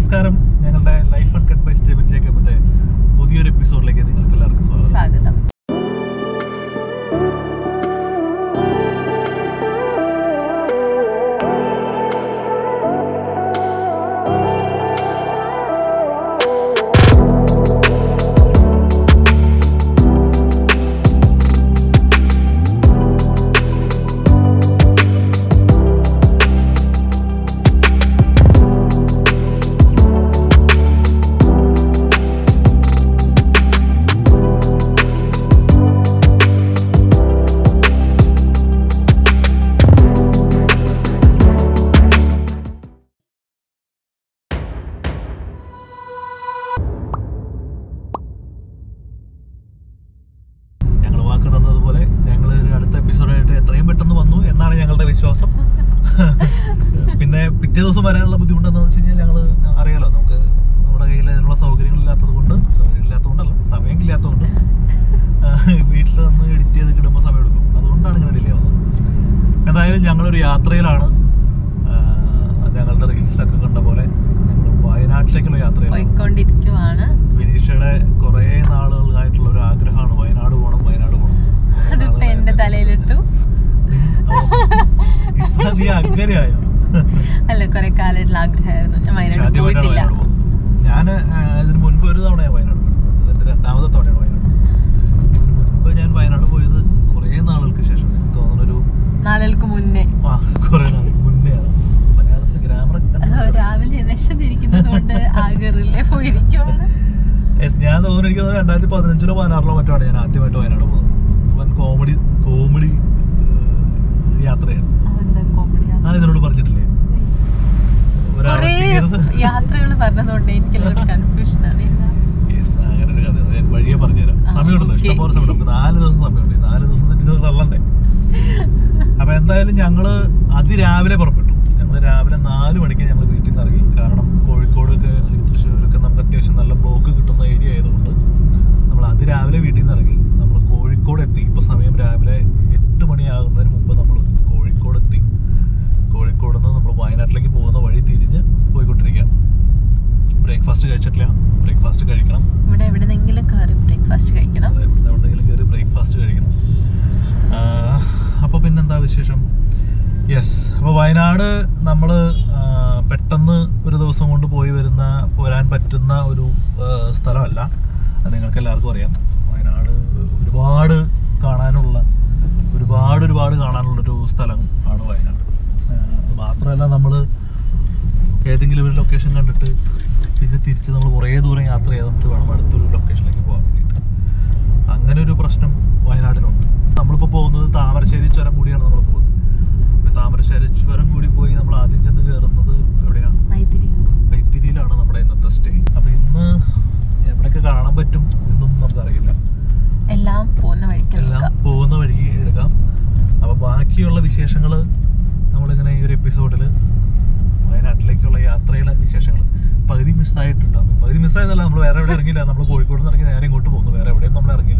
നമസ്കാരം ഞങ്ങളുടെ life and cut by stable ജേക്കബിന്റെ പുതിയൊരു എപ്പിസോഡിലേക്ക് നിങ്ങൾക്ക് എല്ലാവർക്കും സ്വാഗതം സ്വാഗതം ഞങ്ങൾ വാക്ക് തന്നതുപോലെ ഞങ്ങൾ ഒരു അടുത്ത എപ്പിസോഡായിട്ട് എത്രയും പെട്ടെന്ന് വന്നു എന്നാണ് ഞങ്ങളുടെ വിശ്വാസം പിന്നെ പിറ്റേ ദിവസം വരാനുള്ള ബുദ്ധിമുട്ട് എന്താണെന്ന് വെച്ച് കഴിഞ്ഞാൽ ഞങ്ങൾ അറിയാലോ നമുക്ക് നമ്മുടെ കയ്യിൽ അതിനുള്ള സൗകര്യങ്ങളില്ലാത്തത് കൊണ്ട് സൗകര്യമില്ലാത്തതുകൊണ്ടല്ല സമയമില്ലാത്തതുകൊണ്ട് വീട്ടിൽ വന്ന് എഡിറ്റ് ചെയ്ത് കിടുമ്പോൾ സമയം എടുക്കും അതുകൊണ്ടാണ് ഇങ്ങനെ ഡിലേ ആവുന്നത് എന്തായാലും ഞങ്ങളൊരു യാത്രയിലാണ് ആ, ഞങ്ങളുടെ റീൽസിലൊക്കെ കണ്ട പോലെ ഞങ്ങൾ വയനാട്ടിലേക്കുള്ള യാത്രയിലാണ് പോയിക്കൊണ്ടിരിക്കുവാണ് വിനീഷയുടെ കുറേ നാളുകളായിട്ടുള്ള ഒരു ആഗ്രഹമാണ് വയനാട് പോകണം വയനാട് പോകണം കുറേ അതിപ്പോ എന്റെ നാളായിട്ട്. തലയിലിട്ടു ഓ, ഇപ്പൊ നീ അങ്ങനെയായോ അല്ല കുറെ കാലമായിട്ടുള്ള ആഗ്രഹമായിരുന്നു ഞാൻ വയനാട് ആദ്യമായിട്ടാണ് പോയിട്ടില്ല വയനാട് പോകുന്നത് ഞാൻ ഇതിന് മുൻപ് ഒരു തവണയാണ് വയനാട് പോയത് അതിന്റെ രണ്ടാമത്തെ തവണയാണ് വയനാട് ഇതിന് മുൻപ് ഞാൻ വയനാട് പോയത് കുറേ നാളുകൾക്ക് ശേഷം എനിക്ക് തോന്നുന്നൊരു നാളുകൾക്ക് മുന്നേ ആ കുറേ നാൾ മുന്നെയാണ് മലയാളത്തിൽ ഗ്രാമർ രാവിലെ വിശന്നിരിക്കുന്നത് കൊണ്ട് ആകെ റിലേ പോയിരിക്കുവാണ് ഞാൻ തോന്നുന്നു എനിക്ക് തോന്നുന്നു രണ്ടായിരത്തി പതിനഞ്ചിലോ പതിനാറിലോ മറ്റോ ആണ് ഞാൻ ആദ്യമായിട്ട് വയനാട് പോകുന്നത് വൻ കോമഡി കോമഡി യാത്രയായിരുന്നു അതെന്താ കോമഡിയാണ് ആ ഇതിനോട് പറഞ്ഞിട്ടില്ലേ കൊറേ ഒരാളെത്തിക്കരുത് യാത്രകൾ പറഞ്ഞതുകൊണ്ട് എനിക്കെല്ലാം കൺഫ്യൂഷൻ ആണ് എന്താ? Yes, അങ്ങനെ ഒരു കഥ ഞാൻ വഴിയെ പറഞ്ഞുതരാം ആ, സമയമുണ്ടല്ലോ okay. ഇഷ്ടംപോലെ സമയം നമുക്ക് നാല് ദിവസം സമയമുണ്ട് ഈ നാല് ദിവസം തെറ്റി ഇത് തള്ളണ്ടേ അപ്പൊ എന്തായാലും ഞങ്ങള് അതിരാവിലെ പുറപ്പെട്ടു ഞങ്ങൾ രാവിലെ നാല് മണിക്ക് ഞങ്ങൾ വീട്ടിൽ നിന്ന് ഇറങ്ങി കാരണം കോഴിക്കോട് ഒക്കെ അല്ലെങ്കിൽ തൃശ്ശൂരൊക്കെ നമുക്ക് അത്യാവശ്യം നല്ല ബ്ലോക്ക് കിട്ടുന്ന ഏരിയ ആയതുകൊണ്ട് നമ്മൾ അതിരാവിലെ വീട്ടിൽ നിന്ന് ഇറങ്ങി നമ്മൾ കോഴിക്കോട് എത്തി ഇപ്പൊ സമയം രാവിലെ എട്ട് മണിയാകുന്നതിന് മുമ്പ് നമ്മൾ കോഴിക്കോട് എത്തി കോഴിക്കോട് നിന്ന് നമ്മൾ വയനാട്ടിലേക്ക് പോകുന്ന വഴി തിരിഞ്ഞ് പോയിക്കൊണ്ടിരിക്കുകയാണ് ബ്രേക്ക്ഫാസ്റ്റ് കഴിച്ചിട്ടില്ല ബ്രേക്ക്ഫാസ്റ്റ് കഴിക്കണം ഇവിടെ എവിടെന്നെങ്കിലും കയറി ബ്രേക്ക്ഫാസ്റ്റ് കഴിക്കണം അതെ, ഇവിടുന്ന് എവിടെയെങ്കിലും കയറി ബ്രേക്ക്ഫാസ്റ്റ് കഴിക്കണം അപ്പോൾ പിന്നെന്താ വിശേഷം യെസ് അപ്പോൾ വയനാട് നമ്മൾ പെട്ടെന്ന് ഒരു ദിവസം കൊണ്ട് പോയി വരുന്ന പോരാൻ പറ്റുന്ന ഒരു ആ, സ്ഥലമല്ല അത് നിങ്ങൾക്ക് എല്ലാവർക്കും അറിയാം വയനാട് ഒരുപാട് കാണാനുള്ള ഒരുപാട് ഒരുപാട് കാണാനുള്ളൊരു സ്ഥലം ആണ് വയനാട് ആ, അത് മാത്രമല്ല നമ്മൾ ഏതെങ്കിലും ഒരു ലൊക്കേഷൻ കണ്ടിട്ട് പിന്നെ തിരിച്ച് നമ്മൾ കുറേ ദൂരം യാത്ര ചെയ്ത് നമുക്ക് വേണം അടുത്തൊരു ലൊക്കേഷനിലേക്ക് പോകാൻ വേണ്ടിയിട്ട് അങ്ങനെ ഒരു പ്രശ്നം വയനാടിനുണ്ട് നമ്മളിപ്പോൾ പോകുന്നത് താമരശ്ശേരി ചുരം കൂടിയാണ് നമ്മൾ പോകുന്നത് അപ്പോൾ താമരശ്ശേരി ചുരം കൂടി പോയി നമ്മൾ ആദ്യം ചെന്ന് കയറുന്നത് എവിടെയാണ് വൈത്തിരി വൈത്തിരിയിലാണ് നമ്മുടെ ഇന്നത്തെ സ്റ്റേ അപ്പോൾ ഇന്ന് എവിടെയൊക്കെ കാണാൻ പറ്റും എന്നും നമുക്കറിയില്ല എല്ലാം പോകുന്ന വഴിക്ക് എല്ലാം നോക്കാം പോകുന്ന വഴി എടുക്കാം അപ്പോൾ ബാക്കിയുള്ള വിശേഷങ്ങൾ നമ്മളിങ്ങനെ ഈ ഒരു എപ്പിസോഡിൽ വയനാട്ടിലേക്കുള്ള യാത്രയിലെ വിശേഷങ്ങൾ പകുതി മിസ്സായിട്ടുണ്ട് പകുതി മിസ്സായതല്ല നമ്മൾ വേറെ എവിടെ ഇറങ്ങിയില്ല നമ്മൾ കോഴിക്കോട് നിന്ന് ഇറങ്ങി നേരെ ഇങ്ങോട്ട് പോകുന്നു വേറെ എവിടെയും നമ്മൾ ഇറങ്ങിയില്ല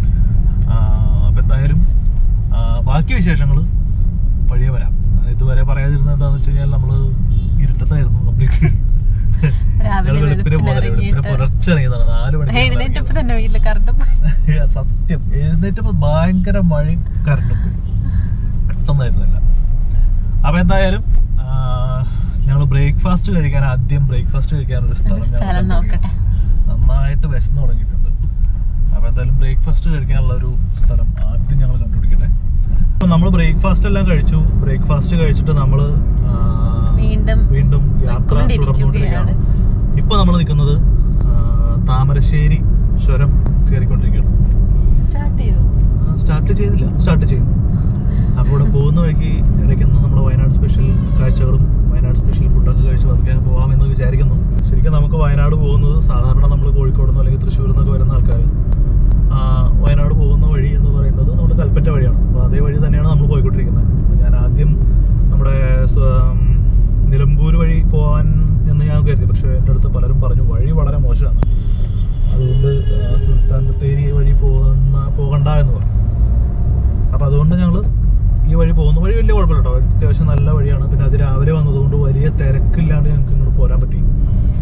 അപ്പം എന്തായാലും ആ, ബാക്കി വിശേഷങ്ങൾ വഴിയെ വരാം ഞാൻ ഇതുവരെ പറയാതിരുന്നത് എന്താണെന്ന് വെച്ച് കഴിഞ്ഞാൽ നമ്മൾ ഇരുട്ടത്തായിരുന്നു കംപ്ലീറ്റ് രാവിലെ വെളുപ്പിനെ പോലെ വെളുപ്പിനെ വെളുപ്പിനിറങ്ങിയിട്ട് പുലർച്ചെ ഇറങ്ങിയതാണ് നാല് മണിക്ക് ഞങ്ങൾ എഴുന്നേറ്റപ്പോ ഇറങ്ങിയത്. തന്നെ വീട്ടില് കറണ്ടും സത്യം എഴുന്നേറ്റപ്പോ ഭയങ്കര മഴയും കറണ്ടും പോയി പെട്ടെന്നായിരുന്നില്ല അപ്പൊ എന്തായാലും ഞങ്ങൾ ബ്രേക്ക്ഫാസ്റ്റ് കഴിക്കാൻ ആദ്യം ബ്രേക്ക്ഫാസ്റ്റ് കഴിക്കാൻ ഒരു സ്ഥലം ഞങ്ങൾ സ്ഥലം കണ്ടുപിടിക്കണം. നോക്കട്ടെ നന്നായിട്ട് വിശന്ന് തുടങ്ങിയിട്ടുണ്ട് അപ്പൊ എന്തായാലും ബ്രേക്ക്ഫാസ്റ്റ് കഴിക്കാനുള്ള ഒരു സ്ഥലം ആദ്യം ഞങ്ങൾ കണ്ടുപിടിക്കട്ടെ അപ്പൊ നമ്മൾ ബ്രേക്ക്ഫാസ്റ്റ് എല്ലാം കഴിച്ചു ബ്രേക്ക്ഫാസ്റ്റ് കഴിച്ചിട്ട് നമ്മൾ വീണ്ടും വീണ്ടും യാത്ര പോയിക്കൊണ്ടിരിക്കുകയാണ്. തുടർന്നുകൊണ്ടിരിക്കുകയാണ് ഇപ്പൊ നമ്മൾ നിൽക്കുന്നത് ആ, താമരശ്ശേരി ചുരം കയറിക്കൊണ്ടിരിക്കുകയാണ് സ്റ്റാർട്ട് ചെയ്തു സ്റ്റാർട്ട് ചെയ്തില്ല സ്റ്റാർട്ട് ചെയ്തു അപ്പോൾ ഇവിടെ പോകുന്ന വഴിക്ക് ഇടയ്ക്കൊന്ന് നമ്മുടെ വയനാട് സ്പെഷ്യൽ കാഴ്ചകളും വയനാട് സ്പെഷ്യൽ ഫുഡൊക്കെ കഴിച്ച് പതുക്കെ പോകാമെന്ന് വിചാരിക്കുന്നു ശരിക്കും നമുക്ക് വയനാട് പോകുന്നത് സാധാരണ നമ്മൾ കോഴിക്കോട് നിന്ന് അല്ലെങ്കിൽ തൃശ്ശൂരിൽ നിന്നൊക്കെ വരുന്ന ആൾക്കാർ വയനാട് പോകുന്ന വഴി എന്ന് പറയുന്നത് നമ്മുടെ കൽപ്പറ്റ വഴിയാണ് അപ്പോൾ അതേ വഴി തന്നെയാണ് നമ്മൾ പോയിക്കൊണ്ടിരിക്കുന്നത് അപ്പോൾ ഞാൻ ആദ്യം നമ്മുടെ സ്വ- നിലമ്പൂർ വഴി പോകാൻ എന്ന് ഞാൻ കരുതി പക്ഷേ എൻ്റെ അടുത്ത് പലരും പറഞ്ഞു വഴി വളരെ മോശമാണ് അതുകൊണ്ട് ആ, സുൽത്താൻ ബത്തേരി വഴി പോകുന്ന പോകണ്ട എന്ന് പറഞ്ഞു അപ്പോൾ അതുകൊണ്ട് ഞങ്ങൾ ഈ വഴി പോകുന്ന വഴി വലിയ കുഴപ്പമില്ല കേട്ടോ അത്യാവശ്യം നല്ല വഴിയാണ് പിന്നെ അത് രാവിലെ വന്നതുകൊണ്ട് വലിയ തിരക്കില്ലാണ്ട് ഞങ്ങൾക്ക് ഇങ്ങോട്ട് പോരാൻ പറ്റി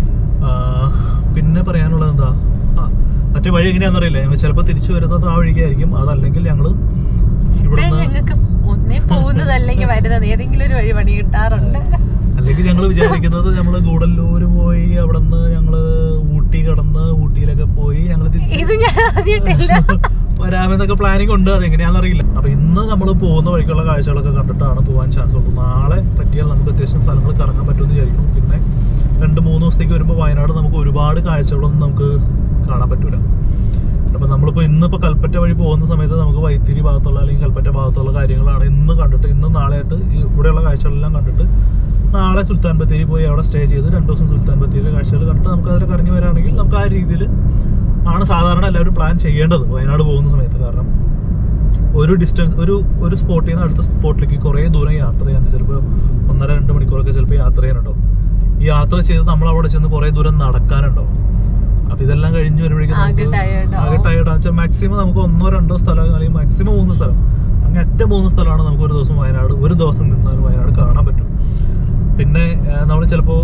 ആ, പിന്നെ പറയാനുള്ളത് എന്താ ആ മറ്റേ വഴി എങ്ങനെയാണെന്നറിയില്ല ഞങ്ങൾ ചിലപ്പോൾ തിരിച്ചു വരുന്നത് ആ വഴിക്കായിരിക്കും അതല്ലെങ്കിൽ ഞങ്ങൾ എപ്പോഴും ഇവിടുന്ന് ഞങ്ങൾക്ക് ഒന്നേ പോകുന്നതല്ലെങ്കിൽ വരുന്നത് ഏതെങ്കിലും ഒരു വഴി പണി കിട്ടാറുണ്ട് അല്ലെങ്കിൽ ഞങ്ങൾ വിചാരിക്കുന്നത് നമ്മൾ ഗൂഡല്ലൂര് പോയി അവിടെ നിന്ന് ഞങ്ങള് ഊട്ടി കടന്ന് ഊട്ടിയിലൊക്കെ പോയി ഞങ്ങൾ തിരിച്ച് ഇത് ഞാൻ ആദ്യമായിട്ടില്ല വരാമെന്നൊക്കെ പ്ലാനിങ് ഉണ്ട് അതെങ്ങനെയാണെന്ന് അറിയില്ല അപ്പൊ ഇന്ന് നമ്മൾ പോകുന്ന വഴിക്കുള്ള കാഴ്ചകളൊക്കെ കണ്ടിട്ടാണ് പോകാൻ ചാൻസ് ഉള്ളൂ നാളെ പറ്റിയാൽ നമുക്ക് അത്യാവശ്യം സ്ഥലങ്ങൾ കറങ്ങാൻ പറ്റുമെന്ന് വിചാരിക്കുന്നു പിന്നെ രണ്ട് മൂന്ന് ദിവസത്തേക്ക് വരുമ്പോൾ വയനാട് നമുക്ക് ഒരുപാട് കാഴ്ചകളൊന്നും നമുക്ക് കാണാൻ പറ്റൂല അപ്പൊ നമ്മളിപ്പോ ഇന്നിപ്പോ കൽപ്പറ്റ വഴി പോകുന്ന സമയത്ത് നമുക്ക് വൈത്തിരി ഭാഗത്തുള്ള അല്ലെങ്കിൽ കൽപ്പറ്റ ഭാഗത്തുള്ള കാര്യങ്ങളാണ് ഇന്ന് കണ്ടിട്ട് ഇന്ന് നാളെയായിട്ട് ഈ ഇവിടെയുള്ള കാഴ്ചകളെല്ലാം കണ്ടിട്ട് നാളെ സുൽത്താൻ ബത്തേരി പോയി അവിടെ സ്റ്റേ ചെയ്ത് രണ്ട് ദിവസം സുൽത്താൻ ബത്തേരിയിലെ കാഴ്ചകൾ കണ്ടിട്ട് നമുക്ക് അതിൽ കറങ്ങി വരാണെങ്കിൽ നമുക്ക് ആ രീതിയിൽ ആണ് സാധാരണ എല്ലാവരും പ്ലാൻ ചെയ്യേണ്ടത് വയനാട് പോകുന്ന സമയത്ത് കാരണം ഒരു ഡിസ്റ്റൻസ് ഒരു ഒരു സ്പോട്ടിൽ നിന്ന് അടുത്ത സ്പോട്ടിലേക്ക് കുറേ ദൂരം യാത്ര ചെയ്യാൻ ചിലപ്പോൾ ഒന്നര രണ്ട് മണിക്കൂറൊക്കെ ചിലപ്പോൾ യാത്ര ചെയ്യാനുണ്ടാവും ഈ യാത്ര ചെയ്ത് നമ്മൾ അവിടെ ചെന്ന് കുറേ ദൂരം നടക്കാനുണ്ടാവും അപ്പൊ ഇതെല്ലാം കഴിഞ്ഞ് വരുമ്പോഴേക്കും ആകെ tired ആവും. ആകെ ടയർഡ് വെച്ചാൽ മാക്സിമം നമുക്ക് ഒന്നോ രണ്ടോ സ്ഥലം അല്ലെങ്കിൽ മാക്സിമം മൂന്ന് സ്ഥലം അങ്ങനെ ഒറ്റ മൂന്ന് സ്ഥലമാണ് നമുക്ക് ഒരു ദിവസം വയനാട് ഒരു ദിവസം നിന്നാൽ വയനാട് കാണാൻ പറ്റും പിന്നെ നമ്മൾ ചിലപ്പോൾ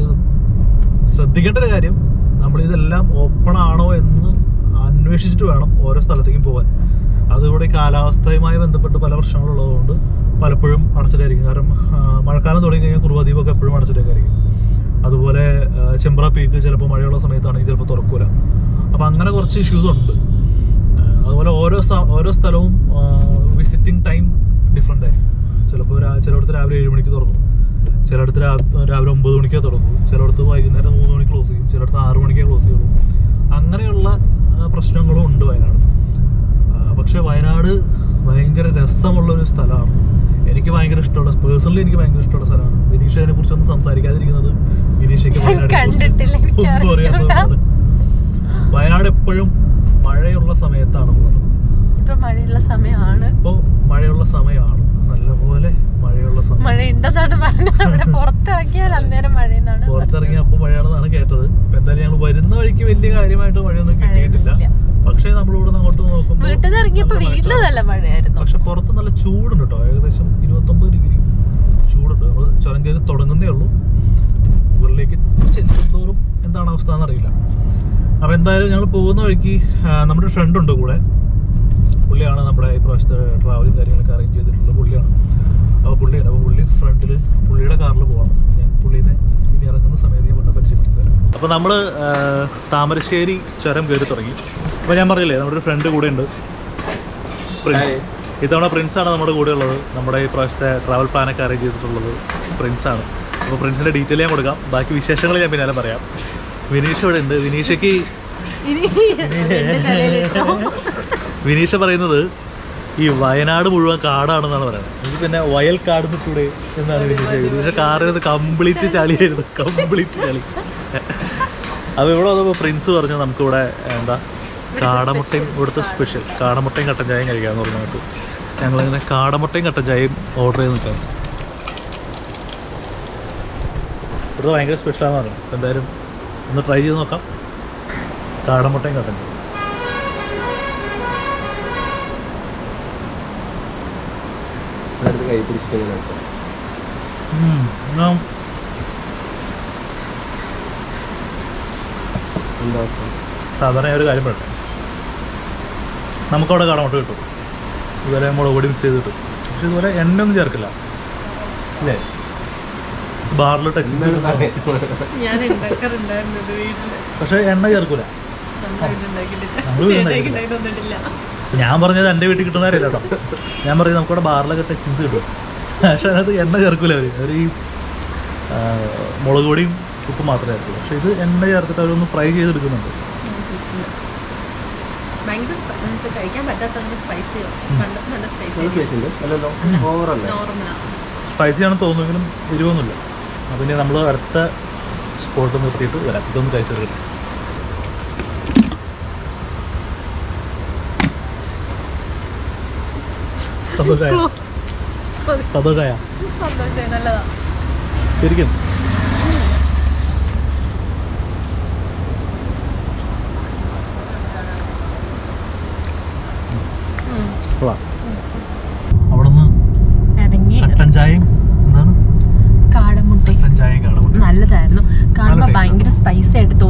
ശ്രദ്ധിക്കേണ്ട ഒരു കാര്യം നമ്മൾ ഇതെല്ലാം ഓപ്പൺ ആണോ എന്ന് അന്വേഷിച്ചിട്ട് വേണം ഓരോ സ്ഥലത്തേക്കും പോകാൻ അതുകൂടെ ഈ കാലാവസ്ഥയുമായി ബന്ധപ്പെട്ട് പല പ്രശ്നങ്ങളുള്ളതുകൊണ്ട് പലപ്പോഴും അടച്ചിട്ടായിരിക്കും കാരണം ആ, മഴക്കാലം തുടങ്ങി കഴിഞ്ഞാൽ കുറുവദ്വീപൊക്കെ എപ്പോഴും അടച്ചിട്ടേക്കായിരിക്കും അതുപോലെ ആ, ചെമ്പ്ര പീക്ക് ചിലപ്പോൾ മഴയുള്ള സമയത്താണെങ്കിൽ ചിലപ്പോൾ തുറക്കൂല അപ്പം അങ്ങനെ കുറച്ച് ഇഷ്യൂസ് ഉണ്ട് ആ, അതുപോലെ ഓരോ സ്ഥ- ഓരോ സ്ഥലവും വിസിറ്റിംഗ് ടൈം ഡിഫറെൻ്റ് ആയിരിക്കും ചിലപ്പോൾ ചിലയിടത്ത് രാവിലെ ഏഴ് മണിക്ക് തുറക്കും ചിലയിടത്ത് രാ- രാവിലെ ഒമ്പത് മണിക്കേ തുറക്കും ചിലയിടത്ത് വൈകുന്നേരം മൂന്ന് മണിക്ക് ക്ലോസ് ചെയ്യും ചിലയിടത്ത് ആറ് മണിക്കേ ക്ലോസ് ചെയ്യുള്ളൂ അങ്ങനെയുള്ള ആ, പ്രശ്നങ്ങളും ഉണ്ട് വയനാട് ആ, പക്ഷേ വയനാട് ഭയങ്കര രസമുള്ള ഒരു സ്ഥലമാണ് എനിക്ക് ഭയങ്കര ഇഷ്ടമുള്ള പേഴ്സണലി എനിക്ക് ഭയങ്കര ഇഷ്ടമുള്ള സ്ഥലമാണ് വിനീഷ അതിനെ കുറിച്ചൊന്നും സംസാരിക്കാതിരിക്കുന്നത് വിനീഷയ്ക്ക് ഞാൻ വയനാടിനെ കുറിച്ച് കണ്ടിട്ടില്ല, എനിക്ക് ഒന്നും അറിയാത്തതാണ് വയനാട് എപ്പോഴും മഴയുള്ള സമയത്താണ് പോകുന്നത് ഇപ്പൊ മഴയുള്ള സമയമാണ് ഇപ്പോൾ മഴയുള്ള സമയമാണ് നല്ലപോലെ മഴയുള്ള സമയം മഴ ഉണ്ടെന്നാണ് പറഞ്ഞത് അവിടെ പുറത്തിറങ്ങിയാൽ അന്നേരം മഴയെന്നാണ് പുറത്തിറങ്ങി അപ്പോൾ മഴയാണെന്നാണ് കേട്ടത് ഇപ്പൊ എന്തായാലും ഞങ്ങൾ വരുന്ന വഴിക്ക് വലിയ കാര്യമായിട്ട് മഴയൊന്നും കിട്ടിയിട്ടില്ല മഴയൊന്നുമില്ല. പക്ഷേ നമ്മൾ ഇവിടെ നിന്ന് അങ്ങോട്ട് നോക്കുമ്പോൾ വീട്ടിൽ നിന്ന് ഇറങ്ങിയപ്പോ നല്ല വീട്ടില് മഴക്കാറ്. നല്ല മഴയായിരുന്നു പക്ഷെ പുറത്ത് നല്ല ചൂടുണ്ട് കേട്ടോ ഏകദേശം ഇരുപത്തൊമ്പത് ഡിഗ്രി ചൂടുണ്ട് നമ്മൾ ചുരം കയറി തുടങ്ങുന്നേ ഉള്ളൂ മുകളിലേക്ക് ചെല്ലുന്തോറും എന്താണ് അവസ്ഥ എന്നറിയില്ല അപ്പൊ എന്തായാലും ഞങ്ങൾ പോകുന്ന വഴിക്ക് ആ, നമ്മുടെ ഒരു ഫ്രണ്ട് ഉണ്ട് കൂടെ പുള്ളിയാണ് നമ്മുടെ ഈ പ്രാവശ്യത്തെ ട്രാവലും കാര്യങ്ങളൊക്കെ അറേഞ്ച് ചെയ്തിട്ടുള്ളത് പുള്ളിയാണ് അപ്പോൾ പുള്ളിയാണ് അപ്പോൾ പുള്ളി ഫ്രണ്ടിൽ പുള്ളിയുടെ കാറിൽ പോകണം ഞാൻ പുള്ളീനെ ഇനി ഇറങ്ങുന്ന സമയത്ത് ഞാൻ പുള്ളിനെ പരിചയപ്പെടുത്തി തരാം അപ്പോൾ നമ്മൾ താമരശ്ശേരി ചുരം കയറി തുടങ്ങി അപ്പോൾ ഞാൻ പറഞ്ഞില്ലേ നമ്മുടെ ഒരു ഫ്രണ്ട് കൂടെ ഉണ്ട് പ്രിൻസ് ഇത്തവണ പ്രിൻസാണ് നമ്മുടെ കൂടെ ഉള്ളത് നമ്മുടെ ഈ പ്രാവശ്യത്തെ ട്രാവൽ പ്ലാനൊക്കെ അറേഞ്ച് ചെയ്തിട്ടുള്ളത് പ്രിൻസാണ് അപ്പോൾ പ്രിൻസിൻ്റെ ഡീറ്റെയിൽ ഞാൻ കൊടുക്കാം ബാക്കി വിശേഷങ്ങൾ ഞാൻ പിന്നാലെ പറയാം വിനീഷ് ഇവിടെ ഉണ്ട് വിനീഷയ്ക്ക് ഇനി എന്റെ തലയിലിട്ടോ. വിനീഷ പറയുന്നത് ഈ വയനാട് മുഴുവൻ കാടാണെന്നാണ് പറയുന്നത് എനിക്ക് പിന്നെ വയൽ കാട് നിൽക്കൂടെ എന്നാണ് വിനീഷ വിനീഷ കാറിനത് കംപ്ലീറ്റ് ചളിയായിരുന്നു കംപ്ലീറ്റ് ചളി അപ്പോൾ ഇവിടെ വന്നപ്പോൾ പ്രിൻസ് പറഞ്ഞു നമുക്കിവിടെ എന്താ കാടമുട്ടയും ഇവിടുത്തെ സ്പെഷ്യൽ കാടമുട്ടയും കട്ടൻ ചായയും കഴിക്കാമെന്ന് പറഞ്ഞു കേട്ടു ഞങ്ങളിങ്ങനെ കാടമുട്ടയും കട്ടൻ ചായയും ഓർഡർ ചെയ്ത് നിൽക്കാം ഇവിടുത്തെ ഭയങ്കര സ്പെഷ്യലാണെന്ന് പറഞ്ഞു അപ്പോൾ എന്തായാലും ഒന്ന് ട്രൈ ചെയ്ത് നോക്കാം കാടമുട്ടയും കട്ടൻ ചായയും അതെടുത്ത് കൈ പിടിച്ചിട്ട് ഉം, ഞാൻ എന്താ അവസ്ഥ സാധാരണ ഞാൻ ഒരു കാര്യം പറയട്ടെ നമുക്കവിടെ കാണാൻ മുട്ട കിട്ടും ഇതുവരെ മുളക് പൊടി മിക്സ് ചെയ്തിട്ട് പക്ഷെ ഇതുപോലെ എണ്ണ ഒന്നും ചേർക്കില്ല അല്ലേ ബാറിൽ ടച്ച് ഞാൻ ഉണ്ടാക്കാറുണ്ടായിരുന്നത് വീട്ടില് പക്ഷെ എണ്ണ ചേർക്കൂല നമ്മുടെ വീട്ടിലുണ്ടാക്കിയിട്ടില്ല. നമ്മള് വീട്ടിലുണ്ടാക്കിയിട്ടില്ല. ചേട്ടായിക്ക് ഉണ്ടാക്കി തന്നിട്ടില്ല. ഞാൻ പറഞ്ഞത് എൻ്റെ വീട്ടിൽ കിട്ടുന്ന കാര്യമില്ല കേട്ടോ ഞാൻ പറയുന്നത് നമുക്കവിടെ ബാറിലൊക്കെ ടച്ചിങ്സ് കിട്ടും പക്ഷെ അതിനകത്ത് എണ്ണ ചേർക്കൂല അവർ അവർ ഈ ആ, മുളക് പൊടിയും ഉപ്പും മാത്രമേ ചേർക്കുള്ളൂ പക്ഷെ ഇത് എണ്ണ ചേർത്തിട്ട് അവരൊന്ന് ഫ്രൈ ചെയ്തെടുക്കുന്നുണ്ട് ഭയങ്കര സ്പ- എന്ന് വെച്ചാ കഴിക്കാൻ പറ്റാത്ത സ്പൈസി കണ്ടപ്പോ നല്ല സ്പൈസി കേസുണ്ട് അല്ലല്ലോ ഓവറല്ലേ നോർമലാണ് സ്പൈസി ആണെന്ന് തോന്നുമെങ്കിലും എരിവൊന്നുമില്ല അപ്പം ഇനി നമ്മൾ അടുത്ത സ്പോട്ട് നിർത്തിയിട്ട് വരാം ഇതൊന്ന് കഴിച്ചെടുക്കട്ടെ സന്തോഷമായ സന്തോഷമായ സന്തോഷമായി നല്ലതാ ശരിക്കും ഉം. കൊള്ളാം അവിടെ നിന്ന് ഇറങ്ങി കട്ടൻ ചായയും എന്താണ് കാടമുട്ട കട്ടൻ ചായയും കാണാൻ നല്ലതായിരുന്നു കാണുമ്പോ taste ഭയങ്കര സ്പൈസി ആയിട്ട്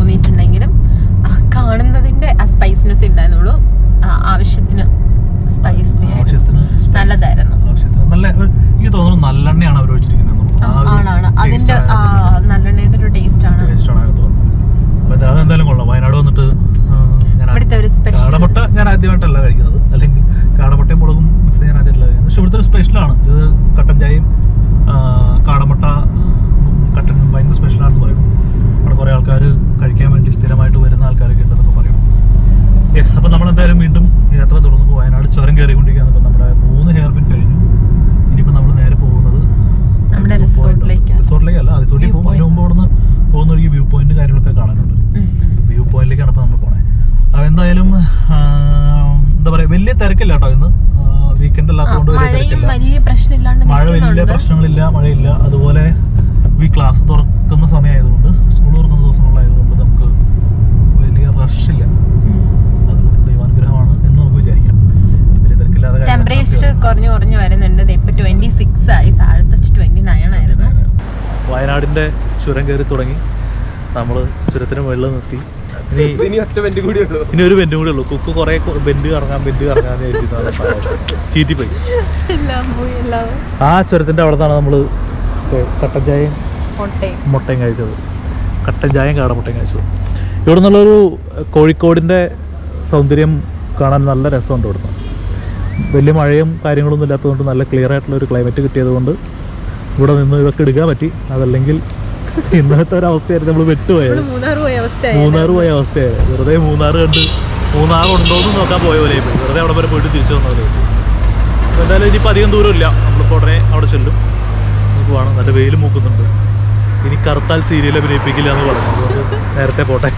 നല്ലെണ്ണയാണ് അവർ ഒഴിച്ചിരിക്കുന്നത് ആ, ആണാണ് അതിന്റെ ആ, നല്ലെണ്ണയുടെ ഒരു ടേസ്റ്റ് ആണ് ടേസ്റ്റാണ് അതിനകത്ത് വന്നത് അപ്പോൾ ഇത് അതെന്തായാലും കൊള്ളാം വയനാട് വന്നിട്ട് ആ, ഞാൻ ഇവിടുത്തെ ഒരു സ്പെഷ്യൽ കാടമുട്ട ഞാൻ ആദ്യമായിട്ടല്ല കഴിക്കുന്നത് അല്ലെങ്കിൽ കാടമുട്ടയും മുളകും മിക്സ് ഞാൻ ആദ്യമായിട്ടല്ല കഴിക്കുന്നത് പക്ഷെ ഇവിടുത്തെ ഒരു സ്പെഷ്യലാണ് ഇത് കട്ടൻ ചായയും ആ, കാടമുട്ട ഉം, കട്ടൻ ഭയങ്കര സ്പെഷ്യലാണെന്ന് പറയും അവിടെ കുറേ ആൾക്കാർ കഴിക്കാൻ വേണ്ടി സ്ഥിരമായിട്ട് വരുന്ന ആൾക്കാരൊക്കെ ഉണ്ടെന്നൊക്കെ പറയും യെസ് അപ്പോൾ നമ്മൾ എന്തായാലും വീണ്ടും യാത്ര തുടർന്ന് പോകും വയനാട് ചുരം കയറിക്കൊണ്ടിരിക്കുകയാണ് അപ്പോൾ നമ്മുടെ മൂന്ന് ഹെയർ പിൻ കഴിഞ്ഞു ഇനിയിപ്പോൾ നമ്മൾ നേരെ പോകുന്നത് നമ്മുടെ റിസോർട്ടിലേക്ക് റിസോർട്ടിലേക്ക് അല്ല റിസോർട്ടിൽ പോകും അതിന് മുമ്പ് അവിടുന്ന് പോകുന്ന വഴിക്ക് വ്യൂ പോയിന്റ് കാര്യങ്ങളൊക്കെ കാണാനുണ്ട് വ്യൂ പോയിന്റിലേക്കാണ് ഇപ്പോൾ നമ്മൾ പോണേ അപ്പോൾ എന്തായാലും ആ, എന്താ പറയുക വലിയ തിരക്കില്ല കേട്ടോ ഇന്ന് വീക്കെൻഡ് അല്ലാത്തതുകൊണ്ട് വലിയ മഴയും തിരക്കില്ല വലിയ പ്രശ്നമില്ലാണ്ട് മഴ വലിയ നിൽക്കുന്നുണ്ട്. പ്രശ്നങ്ങളില്ല മഴയില്ല അതുപോലെ ഈ ക്ലാസ് തുറക്കുന്ന സമയമായതുകൊണ്ട് സ്കൂൾ തുറക്കുന്ന ദിവസങ്ങളായതുകൊണ്ട് നമുക്ക് വലിയ റഷില്ല ഉം. അത് ദൈവാനുഗ്രഹമാണ് എന്ന് നമുക്ക് വിചാരിക്കാം വലിയ തിരക്കില്ലാതെ കാര്യങ്ങൾ ടെമ്പറേച്ചർ നടക്കുകയാണ്. കുറഞ്ഞു കുറഞ്ഞു വരുന്നുണ്ട് ദേ ഇപ്പൊ ട്വന്റി സിക്സ് ആയി താഴത്ത് വെച്ച് ട്വന്റി നയൻ ആയിരുന്നു വയനാടിന്റെ ചുരം കയറി തുടങ്ങി നമ്മൾ ചുരത്തിന് വെള്ളം നിർത്തി ഇനി ഇനി ഒറ്റ വെന്റ് കൂടി ഉള്ളൂ ഇനി ഒരു ബെൻഡും കൂടെ ഉള്ളൂ കുക്ക് കുറെ ബെൻഡ് കറങ്ങാൻ ബെൻഡ് കറങ്ങാൻ ചീറ്റിപ്പോയി എല്ലാം പോയി എല്ലാം ആ ചുരത്തിന്റെ അവിടെ നിന്നാണ് നമ്മൾ കട്ടൻ ചായയും കോട്ടയം മുട്ടയും കഴിച്ചത് കട്ടൻ ചായയും കാടമുട്ടയും കഴിച്ചത് ഇവിടെ നിന്നുള്ളൊരു കോഴിക്കോടിൻ്റെ സൗന്ദര്യം കാണാൻ നല്ല രസമുണ്ട് ഇവിടുന്ന് വലിയ മഴയും കാര്യങ്ങളൊന്നും ഇല്ലാത്തതുകൊണ്ട് നല്ല ക്ലിയർ ആയിട്ടുള്ള ഒരു ക്ലൈമറ്റ് കിട്ടിയതുകൊണ്ട് ഇവിടെ നിന്ന് ഇതൊക്കെ എടുക്കാൻ പറ്റി അതല്ലെങ്കിൽ ഇന്നത്തെ ഒരു അവസ്ഥയായിരുന്നു നമ്മൾ വിട്ടുപോയത് മൂന്നാർ പോയ അവസ്ഥ മൂന്നാർ പോയ അവസ്ഥയായത് വെറുതെ മൂന്നാർ കണ്ട് മൂന്നാർ ഉണ്ടോ എന്ന് നോക്കാൻ പോയ പോലെ പോയി വെറുതെ അവിടെ വരെ പോയിട്ട് തിരിച്ചു വന്നത് അപ്പോൾ എന്തായാലും ഇനിയിപ്പോൾ അധികം ദൂരമില്ല നമ്മളിപ്പോൾ ഉടനെ അവിടെ ചെല്ലും നമുക്ക് വേണം നല്ല വെയിൽ മൂക്കുന്നുണ്ട് ഇനി കറുത്താൽ സീരിയൽ അഭിനയിപ്പിക്കില്ല എന്ന് പറഞ്ഞു അതുകൊണ്ട് നേരത്തെ പോട്ടെ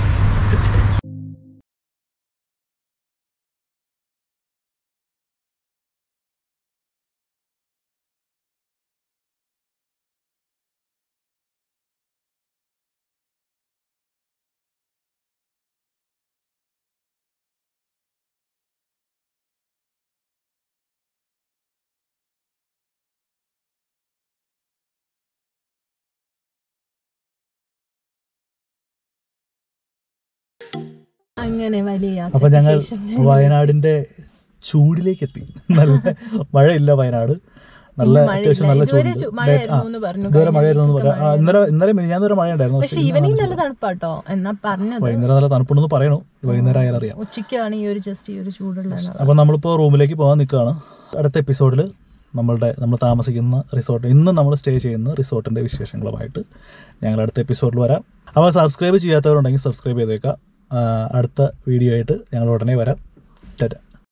അങ്ങനെ വലിയ അപ്പൊ ഞങ്ങൾ യാത്രയ്ക്ക് ശേഷം വയനാടിന്റെ ചൂടിലേക്ക് എത്തി നല്ല മഴയില്ല വയനാട് നല്ല ഇന്ന് മഴയില്ല. അത്യാവശ്യം നല്ല ഇതുവരെ ചൂടുണ്ട് ചു- മഴയായിരുന്നു എന്ന് പറഞ്ഞു. ഇതുവരെ കഴിഞ്ഞ മഴയായിരുന്നു എന്ന് വീക്കൊക്കെ പറയാം ആ, ഇന്നലെ ഇന്നലെ മിനിഞ്ഞാന്ന് വരെ മഴയുണ്ടായിരുന്നു പക്ഷെ പക്ഷേ ഇന്ന് ഈവനിങ് നല്ല നല്ല തണുപ്പാട്ടോ എന്നാ പറഞ്ഞത് വൈകുന്നേരം നല്ല തണുപ്പുണ്ടെന്ന് പറയണു വൈകുന്നേരം ആയാലും അറിയാം ഉച്ചയ്ക്കാണ് ഈ ഒരു ജസ്റ്റ് ഈ ഒരു ചൂടുള്ള അപ്പോൾ നമ്മളിപ്പോൾ റൂമിലേക്ക് പോകാൻ നിൽക്കുകയാണ് അടുത്ത എപ്പിസോഡിൽ നമ്മളുടെ നമ്മൾ താമസിക്കുന്ന റിസോർട്ട് ഇന്ന് നമ്മൾ സ്റ്റേ ചെയ്യുന്ന റിസോർട്ടിൻ്റെ വിശേഷങ്ങളുമായിട്ട് ഞങ്ങൾ അടുത്ത എപ്പിസോഡിൽ വരാം അപ്പോൾ സബ്സ്ക്രൈബ് ചെയ്യാത്തവരുണ്ടെങ്കിൽ സബ്സ്ക്രൈബ് ചെയ്തേക്കാം ആ, അടുത്ത വീഡിയോ ആയിട്ട് ഞങ്ങൾ ഉടനെ വരാം ടാറ്റ